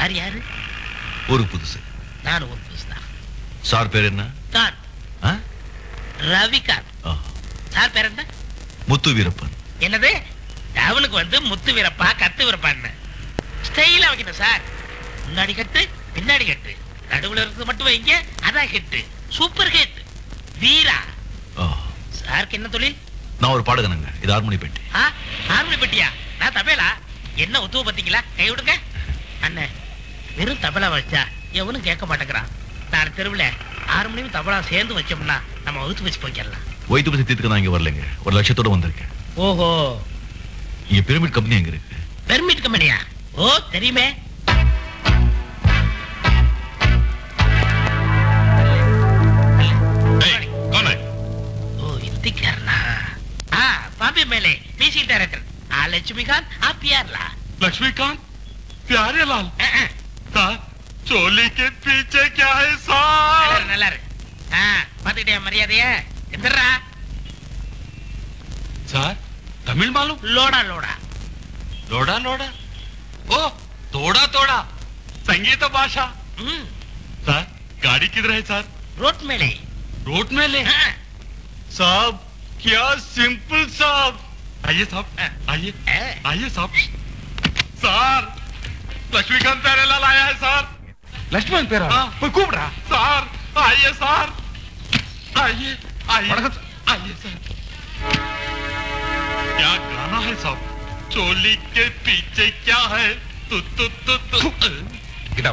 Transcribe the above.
Sir யாரு ஒரு புதுசு நான் ஒரு புதுசுதான் சார் பேர் என்ன நான் ஆ? ரவிகாந்த் ஆ, சார் பேர் என்ன முத்து வீரப்பன் என்னது டவுனுக்கு வந்து முத்து வீரப்பா கத்து வீரப்பான்னு ஸ்டைலா வைக்கணும் சார் முன்னாடி கட்டு பின்னாடி கட்டு நடுவுல இருந்து மட்டும் வைங்க அதான் ஹிட் சூப்பர் ஹிட் வீரா ஆ, சாருக்கு என்ன தொழில் நான் ஒரு பாடகனுங்க இது ஹார்மோனி பெட்டி ஆ ஹார்மோனி பெட்டியா நான் தபேலா என்ன ஒத்துவ பாத்தீங்களா கை விடுங்க அண்ணே வெறும் தபலா வச்சா எவனும் கேட்க மாட்டேங்கிறான் நான் தெருவுல ஹார்மோனியம் தபலா சேர்ந்து வச்சோம்னா நம்ம வகுத்து வச்சு போய்க்கலாம் வயிற்று பசி தீர்த்துக்க நான் இங்க வரலைங்க ஒரு லட்சத்தோட வந்திருக்கேன் ஓஹோ இங்க பிரமிட் கம்பெனி எங்க இருக்கு பெர்மிட் கம்பெனியா ஓ தெரியுமே ஓ இந்திக்காரனா ஆ பாம்பே மேலே மியூசிக் டைரக்டர் ஆ லட்சுமிகாந்த் ஆ பியார்லா लक्ष्मीकांत प्यारे लाल அஹ், அஹ். सर चोली के पीछे क्या है நல்லா सर இரு, நல்லா இரு. ஆ பாத்துக்கிட்டே மரியாதைய எந்திரா सर तमिल मालूम லோடா லோடா लोड़ा लोड़ा ओ तोड़ा तोड़ा संगीत भाषा ம் सर गाड़ी किधर है सर ரோட் மேலே रोड में ले ஆ, साहब क्या सिंपल साहब आइए साहब आइए ஆ. आइए साहब सर लक्ष्मीकांत प्यारे लाल आया है सर லட்சுமணன் பேரா ஆ. போய் கூப்பிடுறா सर आइए सर आइए आइए वणकम आइए सर क्या गाना है साहब चोली के पीछे क्या है तु तु तु तु